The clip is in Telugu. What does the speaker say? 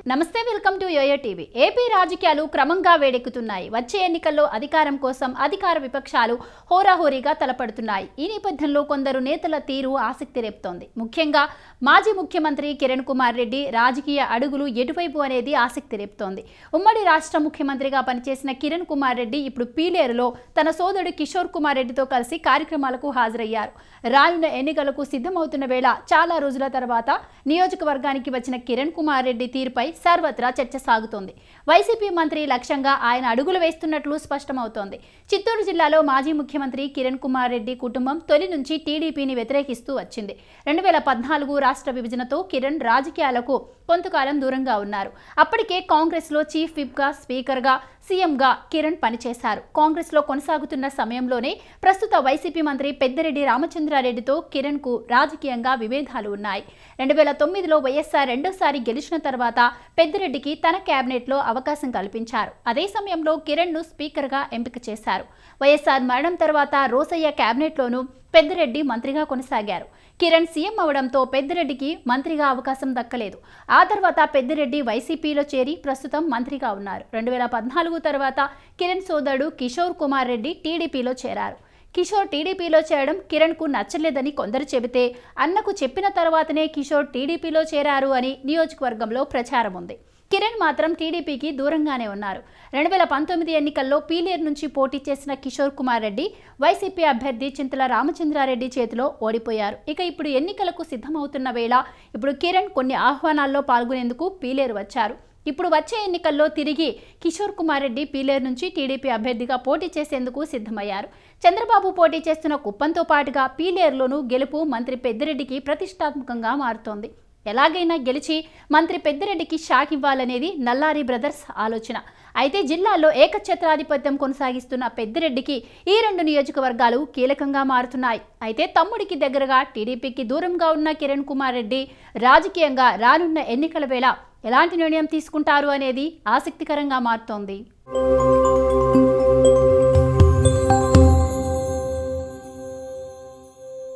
నమస్తే welcome to YoYo TV AP రాజకీయాలు క్రమంగా వేడెక్కుతున్నాయి వచ్చే ఎన్నికల్లో అధికారం కోసం అధికార విపక్షాలు హోరాహోరీగా తలపడుతున్నాయి ఈ నేపథ్యంలో కొందరు నేతల తీరు ఆసక్తి రేపుతోంది ముఖ్యంగా మాజీ ముఖ్యమంత్రి కిరణ్ కుమార్ రెడ్డి రాజకీయ అడుగులు ఎటువైపు అనేది ఆసక్తి రేపుతోంది ఉమ్మడి రాష్ట్ర ముఖ్యమంత్రిగా పనిచేసిన కిరణ్ కుమార్ రెడ్డి ఇప్పుడు పీలేరులో తన సోదరుడు కిషోర్ కుమార్ రెడ్డితో కలిసి కార్యక్రమాలకు హాజరయ్యారు రానున్న ఎన్నికలకు సిద్ధమవుతున్న వేళ చాలా రోజుల తర్వాత నియోజకవర్గానికి వచ్చిన కిరణ్ కుమార్ రెడ్డి తీరుపై సర్వత్రా చర్చ సాగుతోంది వైసీపీ మంత్రి లక్ష్యంగా ఆయన అడుగులు వేస్తున్నట్లు స్పష్టమవుతోంది చిత్తూరు జిల్లాలో మాజీ ముఖ్యమంత్రి కిరణ్ కుమార్ రెడ్డి కుటుంబం తొలి నుంచి టీడీపీని వ్యతిరేకిస్తూ వచ్చింది రెండు వేల పద్నాలుగు రాష్ట్ర విభజనతో కిరణ్ రాజకీయాలకు కొంతకాలం దూరంగా ఉన్నారు అప్పటికే కాంగ్రెస్లో చీఫ్ విప్గా స్పీకర్గా సీఎంగా కిరణ్ పనిచేశారు కాంగ్రెస్లో కొనసాగుతున్న సమయంలోనే ప్రస్తుత వైసీపీ మంత్రి పెద్దిరెడ్డి రామచంద్రారెడ్డితో కిరణ్కు రాజకీయంగా విభేదాలు ఉన్నాయి రెండు వేల తొమ్మిదిలో వైఎస్ఆర్ రెండోసారి గెలిచిన తర్వాత పెద్దిరెడ్డికి తన కేబినెట్లో అవకాశం కల్పించారు అదే సమయంలో కిరణ్ను స్పీకర్గా ఎంపిక చేశారు వైఎస్ఆర్ మరణం తర్వాత రోసయ్య కేబినెట్లోనూ పెద్దిరెడ్డి మంత్రిగా కొనసాగారు కిరణ్ సీఎం అవడంతో పెద్దిరెడ్డికి మంత్రిగా అవకాశం దక్కలేదు ఆ తర్వాత పెద్దిరెడ్డి వైసీపీలో చేరి ప్రస్తుతం మంత్రిగా ఉన్నారు రెండు వేల పద్నాలుగు తర్వాత కిరణ్ సోదరుడు కిషోర్ కుమార్ రెడ్డి టీడీపీలో చేరారు కిషోర్ టీడీపీలో చేరడం కిరణ్కు నచ్చలేదని కొందరు చెబితే అన్నకు చెప్పిన తర్వాతనే కిషోర్ టీడీపీలో చేరారు అని నియోజకవర్గంలో ప్రచారం ఉంది కిరణ్ మాత్రం టీడీపీకి దూరంగానే ఉన్నారు రెండు వేల పంతొమ్మిది ఎన్నికల్లో పీలేరు నుంచి పోటీ చేసిన కిషోర్ కుమార్ రెడ్డి వైసీపీ అభ్యర్థి చింతల రామచంద్రారెడ్డి చేతిలో ఓడిపోయారు ఇక ఇప్పుడు ఎన్నికలకు సిద్ధమవుతున్న వేళ ఇప్పుడు కిరణ్ కొన్ని ఆహ్వానాల్లో పాల్గొనేందుకు పీలేరు వచ్చారు ఇప్పుడు వచ్చే ఎన్నికల్లో తిరిగి కిషోర్ కుమార్ రెడ్డి పీలేరు నుంచి టీడీపీ అభ్యర్థిగా పోటీ చేసేందుకు సిద్ధమయ్యారు చంద్రబాబు పోటీ చేస్తున్న కుప్పంతో పాటుగా పీలేరులోనూ గెలుపు మంత్రి పెద్దిరెడ్డికి ప్రతిష్టాత్మకంగా మారుతోంది ఎలాగైనా గెలిచి మంత్రి పెద్దిరెడ్డికి షాక్ ఇవ్వాలనేది నల్లారి బ్రదర్స్ ఆలోచన అయితే జిల్లాలో ఏకఛత్రాధిపత్యం కొనసాగిస్తున్న పెద్దిరెడ్డికి ఈ రెండు నియోజకవర్గాలు కీలకంగా మారుతున్నాయి అయితే తమ్ముడికి దగ్గరగా టీడీపీకి దూరంగా ఉన్న కిరణ్ కుమార్ రెడ్డి రాజకీయంగా రానున్న ఎన్నికల వేళ ఎలాంటి నిర్ణయం తీసుకుంటారు అనేది ఆసక్తికరంగా మారుతోంది